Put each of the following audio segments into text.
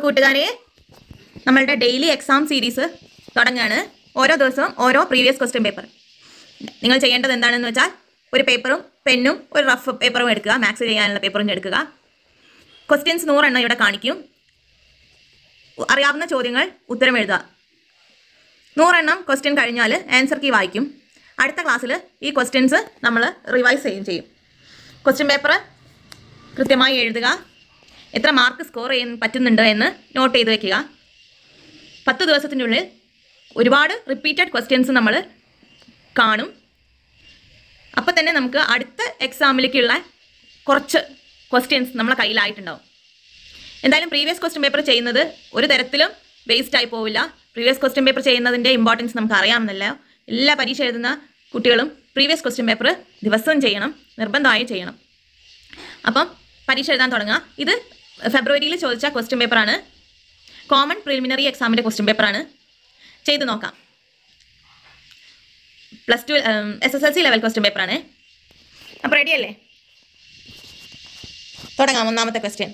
കൂട്ടുകാരെ നമ്മളുടെ daily exam series തുടങ്ങുകയാണ് ഓരോ ദിവസവും ഓരോ പ്രീവിയസ് ക്വസ്റ്റ്യൻ പേപ്പർ നിങ്ങൾ ചെയ്യേണ്ടത് എന്താണെന്ന് വെച്ചാൽ ഒരു പേപ്പറും പെന്നും ഒരു റഫ് പേപ്പറും എടുക്കുക മാത്സ് ചെയ്യാനുള്ള പേപ്പറും എടുക്കുക ക്വസ്റ്റ്യൻസ് നൂറെണ്ണം ഇവിടെ കാണിക്കും അറിയാവുന്ന ചോദ്യങ്ങൾ ഉത്തരം എഴുതുക നൂറെണ്ണം ക്വസ്റ്റ്യൻ കഴിഞ്ഞാൽ ആൻസർ കീ വായിക്കും അടുത്ത ക്ലാസ്സിൽ ഈ ക്വസ്റ്റ്യൻസ് നമ്മൾ റിവൈസ് ചെയ്യും ചെയ്യും ക്വസ്റ്റ്യൻ പേപ്പർ കൃത്യമായി എഴുതുക എത്ര മാർക്ക് സ്കോർ ചെയ്യാൻ പറ്റുന്നുണ്ട് എന്ന് നോട്ട് ചെയ്ത് വെക്കുക പത്ത് ദിവസത്തിനുള്ളിൽ ഒരുപാട് റിപ്പീറ്റഡ് ക്വസ്റ്റ്യൻസ് നമ്മൾ കാണും അപ്പോൾ തന്നെ നമുക്ക് അടുത്ത എക്സാമിലേക്കുള്ള കുറച്ച് ക്വസ്റ്റ്യൻസ് നമ്മളെ കയ്യിലായിട്ടുണ്ടാവും എന്തായാലും പ്രീവിയസ് ക്വസ്റ്റ്യൻ പേപ്പർ ചെയ്യുന്നത് ഒരു തരത്തിലും വേസ്റ്റ് ആയി പോവില്ല പ്രീവിയസ് ക്വസ്റ്റ്യൻ പേപ്പർ ചെയ്യുന്നതിൻ്റെ ഇമ്പോർട്ടൻസ് നമുക്ക് അറിയാമെന്നല്ല എല്ലാ പരീക്ഷ എഴുതുന്ന കുട്ടികളും പ്രീവിയസ് ക്വസ്റ്റ്യൻ പേപ്പർ ദിവസവും ചെയ്യണം നിർബന്ധമായും ചെയ്യണം അപ്പം പരീക്ഷ എഴുതാൻ തുടങ്ങുക ഇത് ഫെബ്രുവരിയിൽ ചോദിച്ച ക്വസ്റ്റ്യൻ പേപ്പറാണ് കോമൺ പ്രിലിമിനറി എക്സാമിൻ്റെ ക്വസ്റ്റ്യൻ പേപ്പറാണ് ചെയ്ത് നോക്കാം plus two S S L C level question പേപ്പറാണ് അപ്പോൾ റെഡി അല്ലേ തുടങ്ങാം ഒന്നാമത്തെ question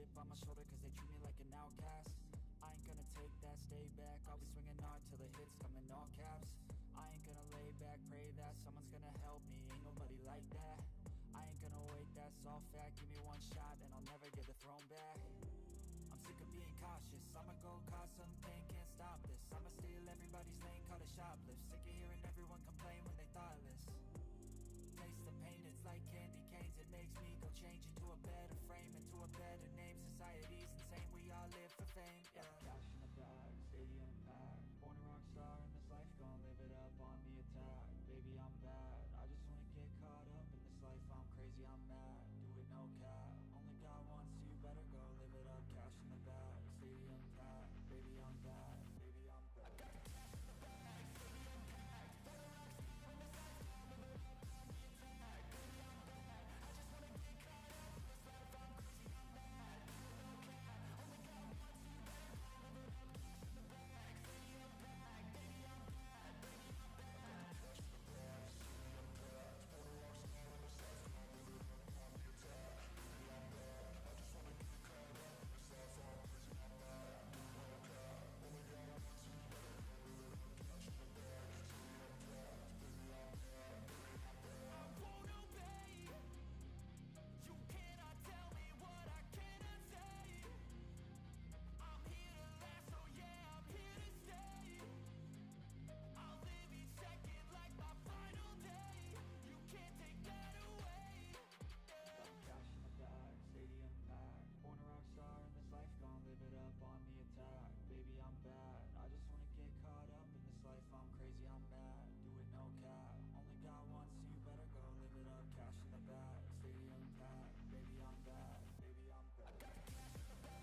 chip on my shoulder cause they treat me like an outcast I ain't gonna take that, stay back I'll be swinging hard till the hits come in all caps I ain't gonna lay back, pray that someone's gonna help me Ain't nobody like that I ain't gonna wait, that's all fact Give me one shot and I'll never get the throne back I'm sick of being cautious I'ma go cause some pain, can't stop this I'ma steal everybody's lane, call it shoplift Sick of hearing everyone complain when they thoughtless Taste the pain, it's like candy canes It makes me go change into a better frame Into a better name, society's insane We all live for fame, yeah Cash in the bag, stadium packed Born a rock star in this life, gonna live it up on the attack Baby, I'm bad, I just wanna get caught up in this life I'm crazy, I'm mad, do it no cap Only God wants you, better go live it up Cash in the bag, stadium packed Baby, I'm bad, baby, I'm bad won't obey. You cannot tell me what I cannot say. I'm here to last, so yeah, I'm here to stay. I'll live each second like my final day. You can't take that away. Cash in the bag, stadium packed Born a rock star in this life, gonna live it up on the attack Baby, I'm bad, I just wanna get caught up in this life I'm crazy, I'm mad, do it no cap Only God wants you, better go live it up Cash in the bag, stadium packed Baby, I'm bad, baby, I'm bad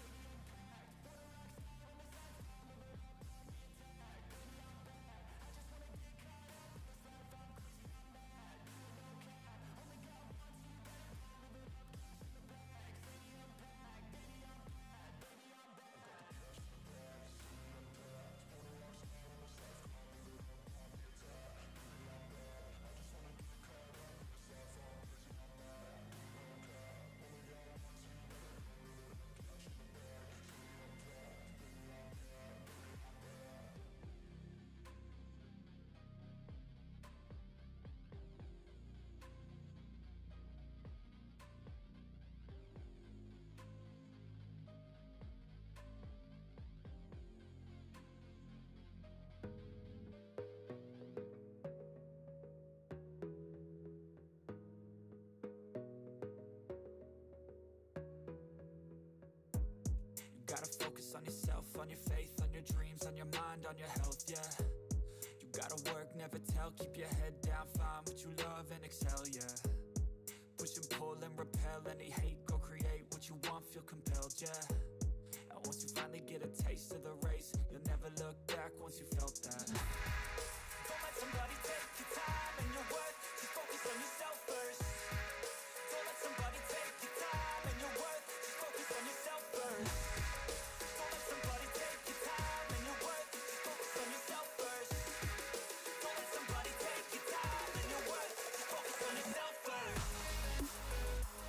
You gotta focus on yourself, on your faith, on your dreams, on your mind, on your health, yeah You gotta work, never tell, keep your head down, find what you love and excel, yeah Push and pull and repel any hate, go create what you want, feel compelled, yeah And once you finally get a taste of the race, you'll never look back once you felt that Don't let somebody take your time and your worth, just focus on yourself first Don't let somebody take your time and your worth, just focus on yourself first don't let somebody take your time and your worth. Just focus on yourself first. Don't let somebody take your time and your worth. Just focus on yourself first.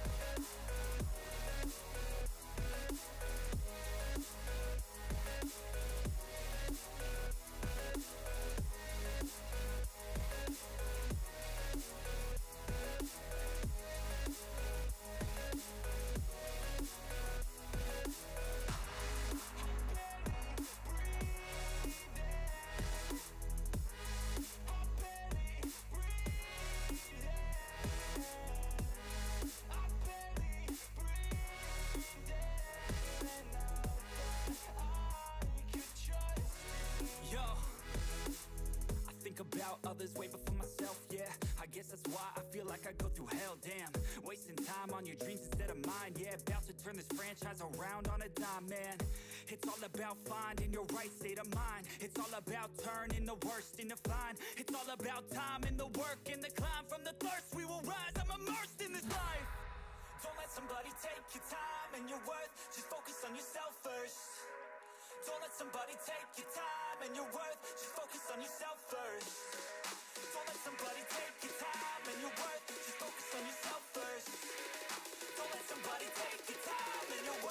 Yo, I think about others way before myself, yeah I guess that's why I feel like I go through hell, damn Wasting time on your dreams instead of mine, yeah About to turn this franchise around on a dime, man It's all about finding your right state of mind It's all about turning the worst into fine It's all about time and the work and the climb From the thirst we will rise, I'm immersed in this life Don't let somebody take your time and your worth Just focus on yourself first Don't let somebody take your time and your worth Just focus on yourself first Don't let somebody take your time and your worth Just focus on yourself first Don't let somebody take your time and your worth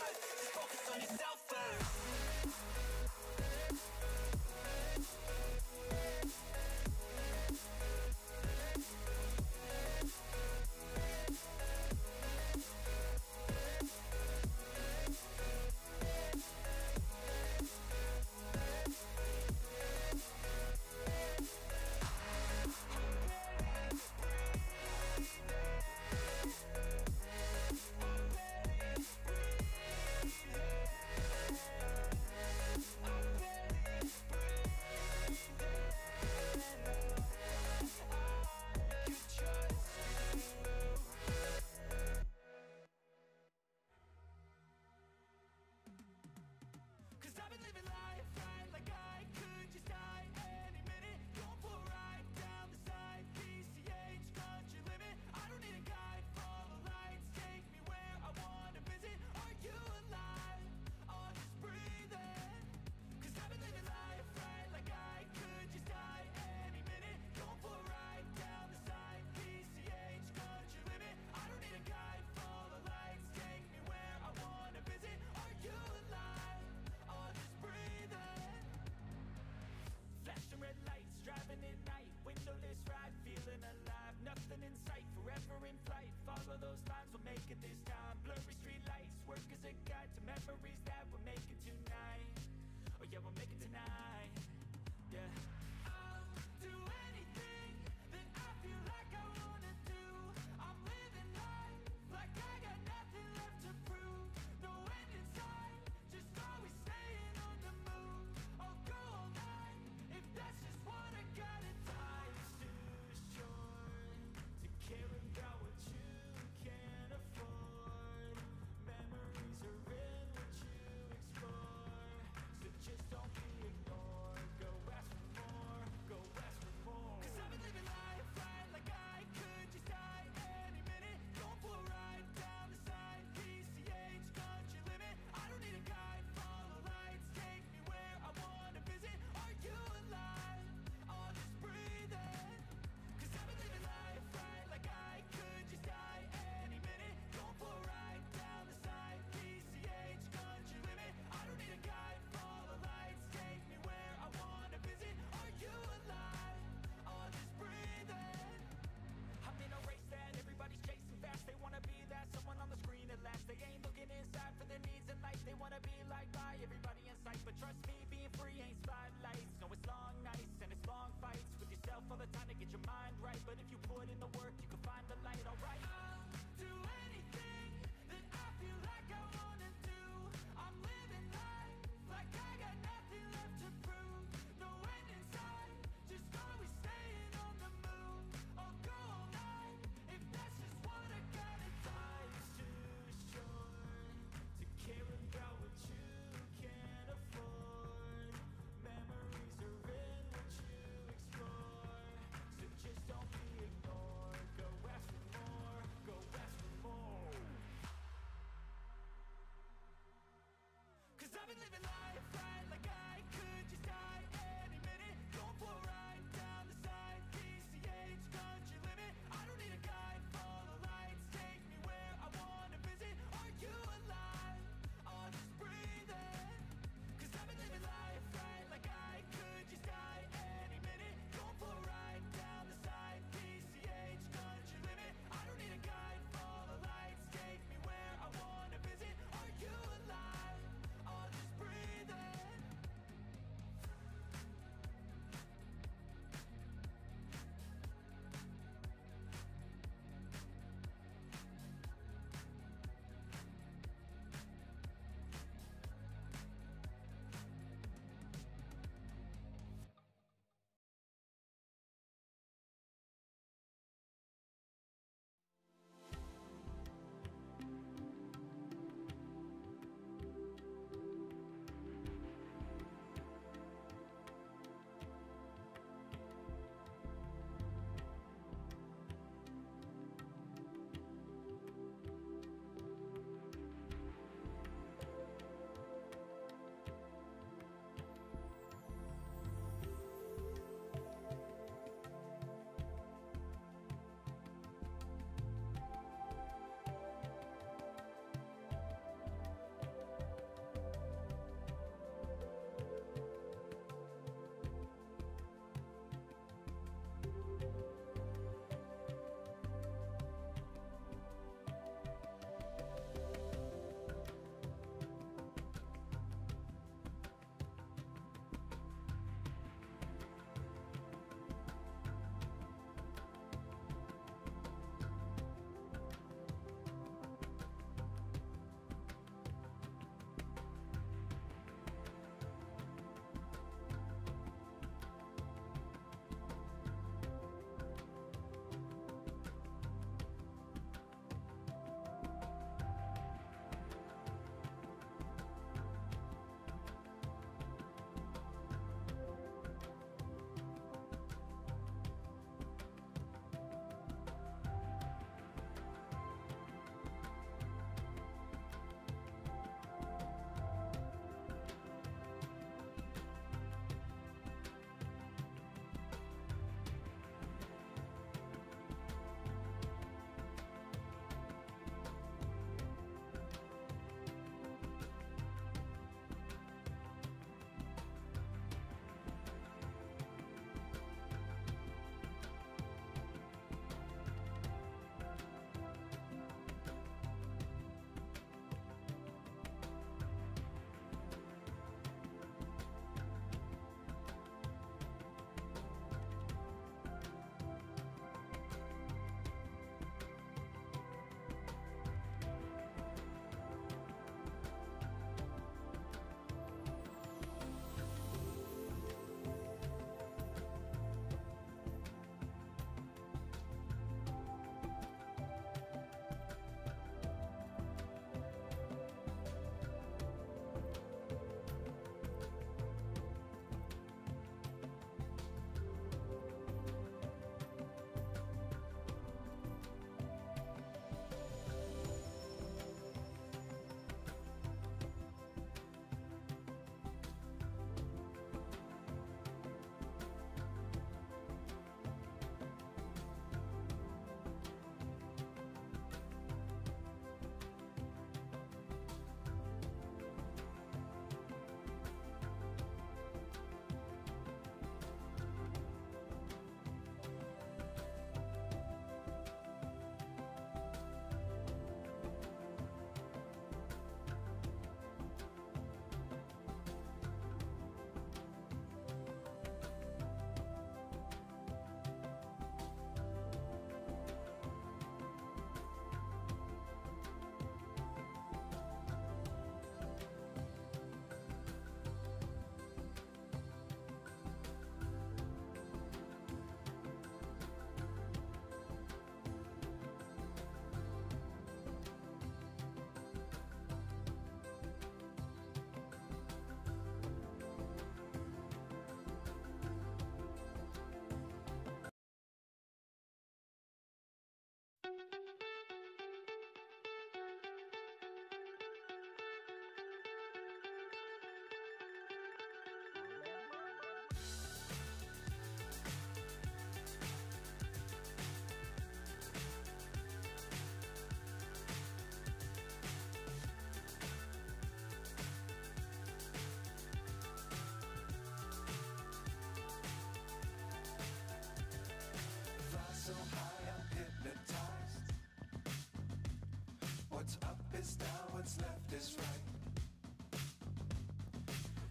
in the work, you can find the light, alright? I'll do anything that I feel like I wanna do. I'm living life like I got nothing left to prove. No end in sight, just always staying on the move. I'll go all night if that's just what I gotta do. Life's too short to care about what you can't afford. Memories are in what you explore. So just don't be ignored. Go ask for more.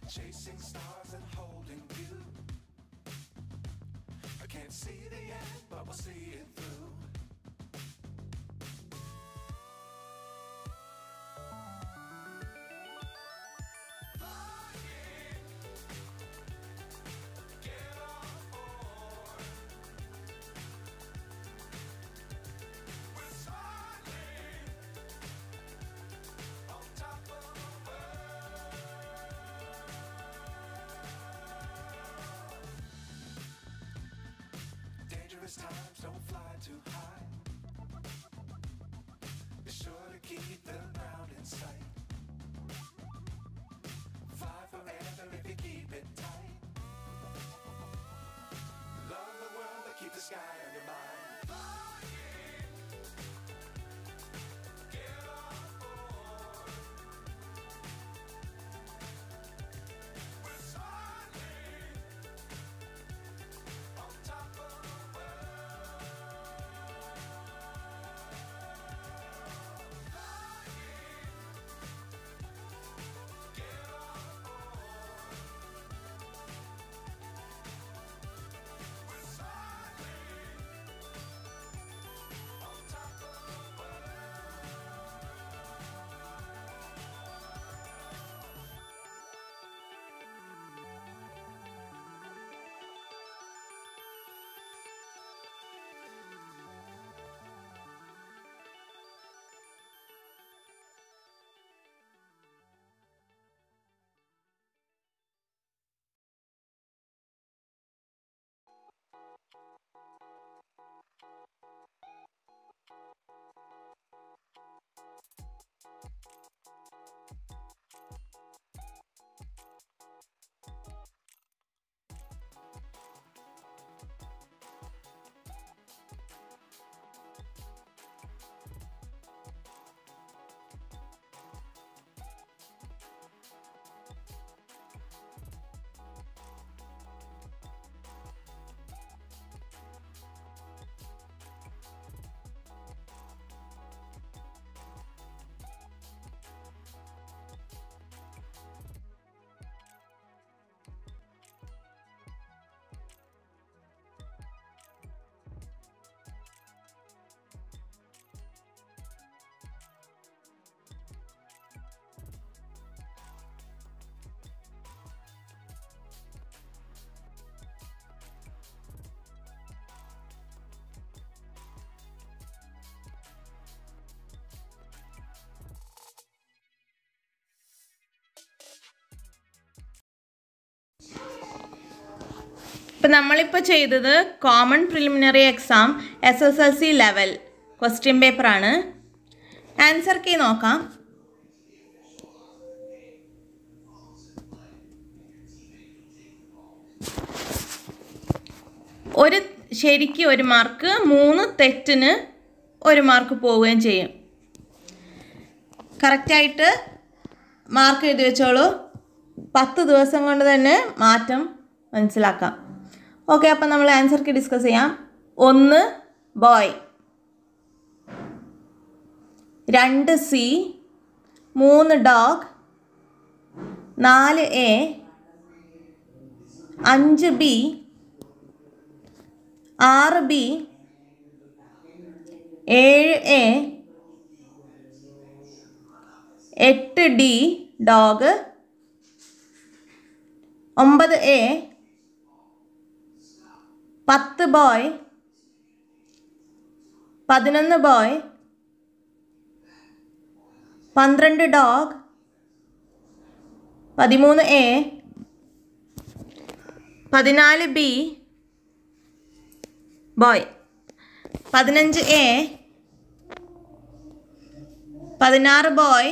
chasing stars and holding you. I can't see the end, but we'll see it through. Get on board. We're smiling on top of the world. Dangerous times don't fly too high. Be sure to keep the ground in sight. Fly forever if you keep it tight. Love the world, but keep the sky on your mind. Flying. Get on board. We're soaring on top of the world. Flying. Get on board. We're soaring on top of the world. ഇപ്പം നമ്മളിപ്പോൾ ചെയ്തത് common preliminary exam S S L C level question പേപ്പറാണ് answer key നോക്കാം ഒരു ശരിക്ക് ഒരു mark മൂന്ന് തെറ്റിന് ഒരു മാർക്ക് പോവുകയും ചെയ്യും കറക്റ്റായിട്ട് മാർക്ക് എഴുതി വെച്ചോളൂ പത്ത് ദിവസം കൊണ്ട് തന്നെ മാറ്റം മനസ്സിലാക്കാം ഓക്കെ അപ്പം നമ്മൾ ആൻസർക്ക് ഡിസ്കസ് ചെയ്യാം ഒന്ന് ബോയ് രണ്ട് സി മൂന്ന് ഡോഗ് നാല് എ അഞ്ച് ബി ആറ് ബി ഏഴ് എ എട്ട് ഡി ഡോഗ് ഒമ്പത് എ പത്ത് ബോയ് പതിനൊന്ന് ബോയ് പന്ത്രണ്ട് ഡോഗ് പതിമൂന്ന് എ പതിനാല് ബി ബോയ് പതിനഞ്ച് എ പതിനാറ് ബോയ്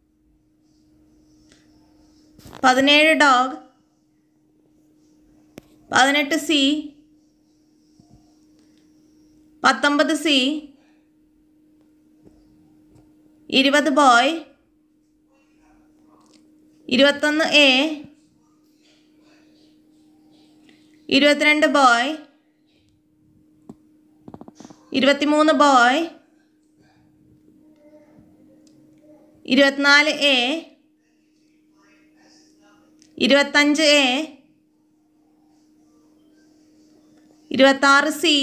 പതിനേഴ് ഡോഗ് പതിനെട്ട് സി പത്തൊമ്പത് സി ഇരുപത് ബോയ് ഇരുപത്തൊന്ന് എ ഇരുപത്തിരണ്ട് ബോയ് ഇരുപത്തിമൂന്ന് ബോയ് ഇരുപത്തിനാല് എ ഇരുപത്തഞ്ച് എ ഇരുപത്താറ് സി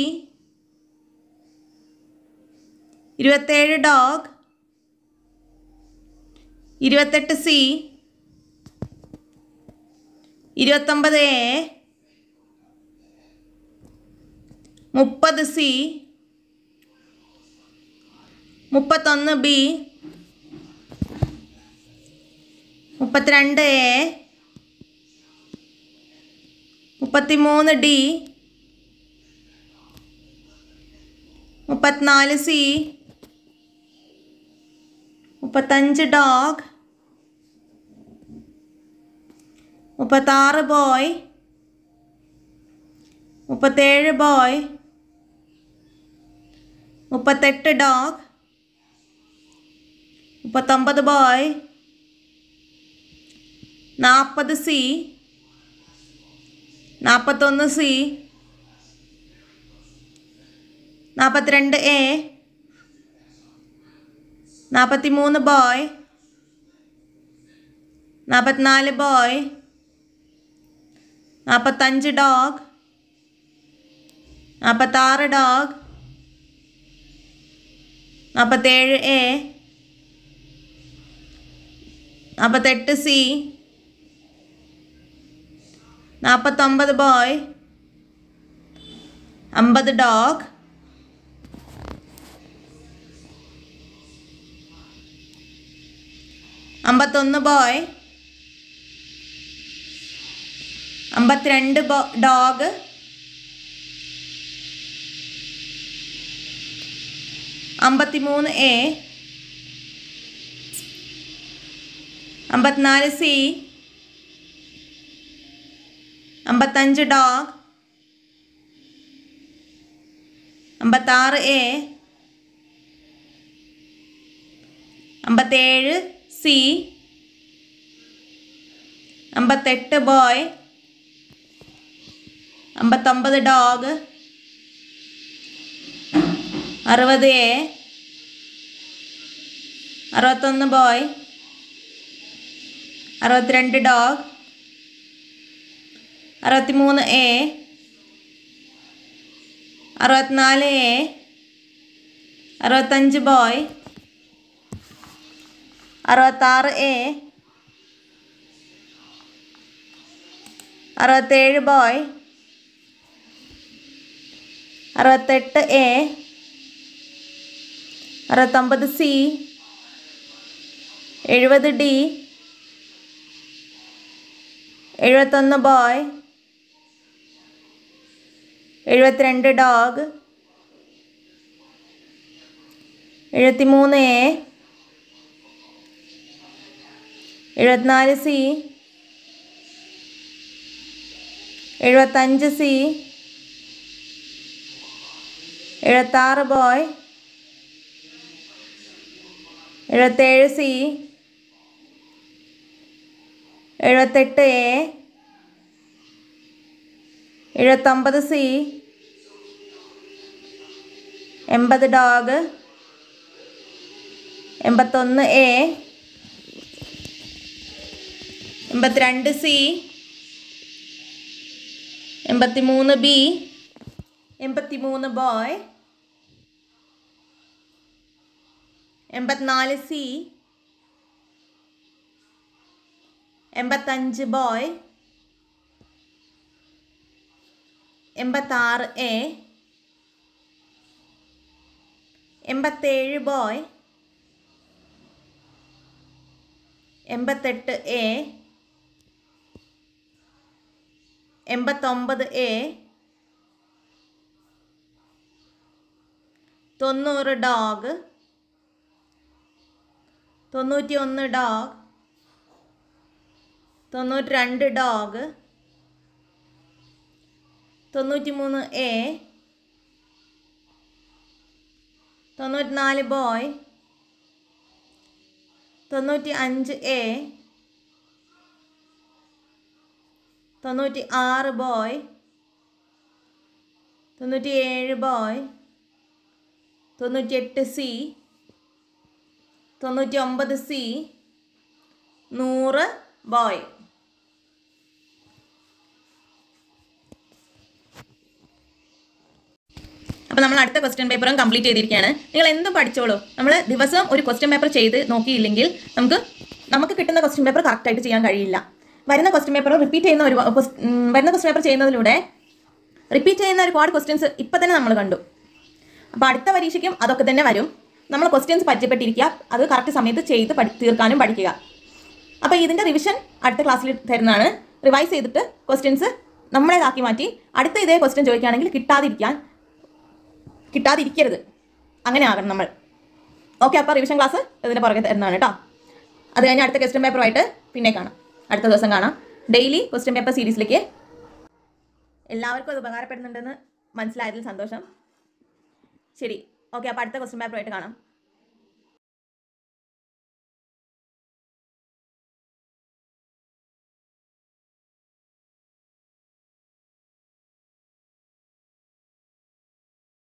ഇരുപത്തേഴ് ഡോഗ് ഇരുപത്തെട്ട് സി ഇരുപത്തൊമ്പത് എ മുപ്പത് സി മുപ്പത്തൊന്ന് ബി മുപ്പത്തിരണ്ട് എ മുപ്പത്തിമൂന്ന് ഡി മുപ്പത്തിനാല് സി മുപ്പത്തഞ്ച് ഡോഗ് മുപ്പത്താറ് ബോയ് മുപ്പത്തേഴ് ബോയ് മുപ്പത്തെട്ട് ഡോഗ് മുപ്പത്തൊമ്പത് ബോയ് നാൽപ്പത് സി നാൽപ്പത്തൊന്ന് സി നാൽപ്പത്തിരണ്ട് എ നാൽപ്പത്തി മൂന്ന് ബോയ് നാൽപ്പത്തിനാല് ബോയ് നാൽപ്പത്തഞ്ച് ഡോഗ് നാൽപ്പത്താറ് ഡോഗ് നാൽപ്പത്തേഴ് എ നാൽപ്പത്തെട്ട് സി നാൽപ്പത്തൊമ്പത് ബോയ് അമ്പത് ഡോഗ് അമ്പത്തൊന്ന് ബോയ് അമ്പത്തിരണ്ട് ബോ ഡോഗ് അമ്പത്തിമൂന്ന് എ അമ്പത്തിനാല് സി അമ്പത്തഞ്ച് ഡോഗ് അമ്പത്താറ് എ അമ്പത്തേഴ് സി അമ്പത്തെട്ട് ബോയ് അമ്പത്തൊമ്പത് ഡോഗ് അറുപത് എ അറുപത്തൊന്ന് ബോയ് അറുപത്തിരണ്ട് ഡോഗ് അറുപത്തിമൂന്ന് എ അറുപത്തിനാല് എ അറുപത്തഞ്ച് ബോയ് അറുപത്താറ് എ അറുപത്തേഴ് ബോയ് അറുപത്തെട്ട് എ അറുപത്തൊമ്പത് സി എഴുപത് ഡി എഴുപത്തൊന്ന് ബോയ് എഴുപത്തിരണ്ട് ഡോഗ് എഴുപത്തിമൂന്ന് എ എഴുപത്തിനാല് സി എഴുപത്തഞ്ച് സി എഴുപത്താറ് ബോയ് എഴുപത്തേഴ് സി എഴുപത്തെട്ട് എ എഴുപത്തൊമ്പത് സി എൺപത് ഡോഗ് എൺപത്തൊന്ന് എ എൺപത്തിരണ്ട് സി എൺപത്തിമൂന്ന് ബി എൺപത്തിമൂന്ന് ബോയ് എൺപത്തിനാല് സി എൺപത്തഞ്ച് ബോയ് എൺപത്താറ് എ എൺപത്തേഴ് ബോയ് എൺപത്തെട്ട് എ എൺപത്തൊമ്പത് എ തൊണ്ണൂറ് ഡോഗ് തൊണ്ണൂറ്റി ഒന്ന് ഡോഗ് തൊണ്ണൂറ്റി രണ്ട് ഡോഗ് തൊണ്ണൂറ്റി മൂന്ന് എ തൊണ്ണൂറ്റിനാല് ബോയ് തൊണ്ണൂറ്റി അഞ്ച് എ തൊണ്ണൂറ്റി ആറ് ബോയ് തൊണ്ണൂറ്റി ഏഴ് ബോയ് തൊണ്ണൂറ്റിയെട്ട് സി തൊണ്ണൂറ്റി ഒമ്പത് സി നൂറ് ബോയ് അപ്പോൾ നമ്മൾ അടുത്ത ക്വസ്റ്റ്യൻ പേപ്പറും കംപ്ലീറ്റ് ചെയ്തിരിക്കുകയാണ് നിങ്ങൾ എന്തും പഠിച്ചോളൂ നമ്മൾ ദിവസവും ഒരു ക്വസ്റ്റ്യൻ പേപ്പർ ചെയ്ത് നോക്കിയില്ലെങ്കിൽ നമുക്ക് നമുക്ക് കിട്ടുന്ന ക്വസ്റ്റ്യൻ പേപ്പർ കറക്റ്റായിട്ട് ചെയ്യാൻ കഴിയില്ല വരുന്ന ക്വസ്റ്റ്യൻ പേപ്പർ റിപ്പീറ്റ് ചെയ്യുന്ന ഒരു വരുന്ന ക്വസ്റ്റ്യൻ പേപ്പർ ചെയ്യുന്നതിലൂടെ റിപ്പീറ്റ് ചെയ്യുന്ന ഒരുപാട് ക്വസ്റ്റ്യൻസ് ഇപ്പം തന്നെ നമ്മൾ കണ്ടു അപ്പോൾ അടുത്ത പരീക്ഷയ്ക്കും അതൊക്കെ തന്നെ വരും നമ്മൾ ക്വസ്റ്റ്യൻസ് പരിചയപ്പെട്ടിരിക്കുക അത് കറക്റ്റ് സമയത്ത് ചെയ്ത് പഠി തീർക്കാനും പഠിക്കുക അപ്പോൾ ഇതിൻ്റെ റിവിഷൻ അടുത്ത ക്ലാസ്സിൽ തരുന്നതാണ് റിവൈസ് ചെയ്തിട്ട് ക്വസ്റ്റ്യൻസ് നമ്മളേതാക്കി മാറ്റി അടുത്ത ഇതേ ക്വസ്റ്റ്യൻ ചോദിക്കുകയാണെങ്കിൽ കിട്ടാതിരിക്കാൻ കിട്ടാതിരിക്കരുത് അങ്ങനെ ആകണം നമ്മൾ ഓക്കെ അപ്പോൾ റിവിഷൻ ക്ലാസ് ഇതിൻ്റെ പുറകെ തരുന്നതാണ് കേട്ടോ അത് കഴിഞ്ഞ് അടുത്ത ക്വസ്റ്റ്യൻ പേപ്പറുമായിട്ട് പിന്നെ കാണാം അടുത്ത ദിവസം കാണാം ഡെയിലി ക്വസ്റ്റ്യൻ പേപ്പർ സീരീസിലേക്ക് എല്ലാവർക്കും അത് ഉപകാരപ്പെടുന്നുണ്ടെന്ന് മനസ്സിലായതിൽ സന്തോഷം ശരി ഓക്കെ അപ്പോൾ അടുത്ത ക്വസ്റ്റ്യൻ പേപ്പറുമായിട്ട് കാണാം